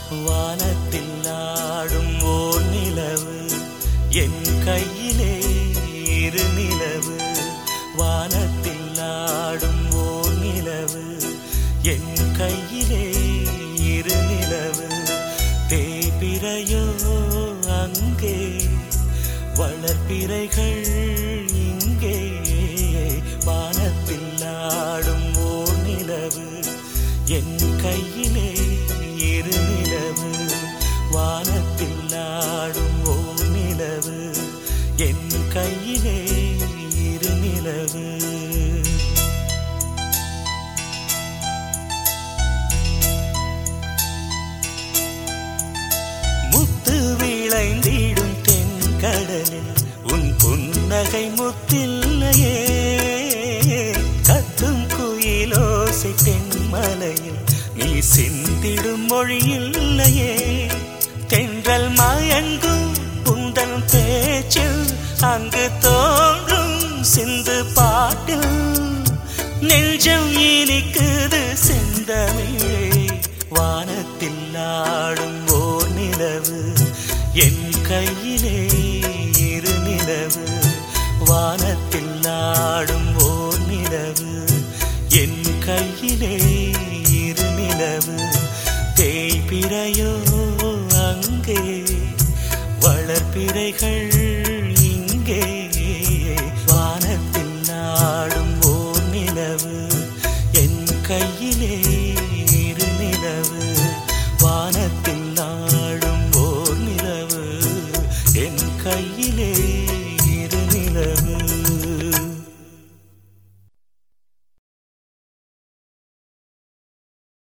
வானத்தில் ஆடும் ஓர் நிலவு என் கையிலே இரு நிலவு வானத்தில் ஆடும் ஓர் நிலவு என் கையிலே இரு நிலவு தேய்பிறையோ அங்கே வளர்பிறைகள் இங்கே வானத்தில் ஆடும் ஓர் நிலவு என் கையிலே இரு நிலவு வானத்தில் ஆடும் ஓர் நிலவு என் கையிலே இரு நிலவு முத்து விளைந்திடும் தென்கடலில் உன் புன்னகை முத்தில்லையே கத்தும் குயிலோசை தென்மலையில் நீ சிந்திடும் மொழியில்லையே தென்றல் மயங்கும் உந்தன் பேச்சில் அங்கு தோன்றும் சிந்து பாட்டில் நெஞ்சம் இனிக்குது செந்தமிழே வானத்தில் ஆடும் ஓர் நிலவு என் கையிலே இரு நிலவு வானத்தில் ஆடும் ஓர் நிலவு என் கையிலே இரு நிலவு தேய்பிறையோ அங்கே வளர்பிறைகள் இங்கே வானத்தில் ஆடும் ஓர் நிலவு என் கையிலே இரு நிலவு வானத்தில் ஆடும் ஓர் நிலவு என் கையில்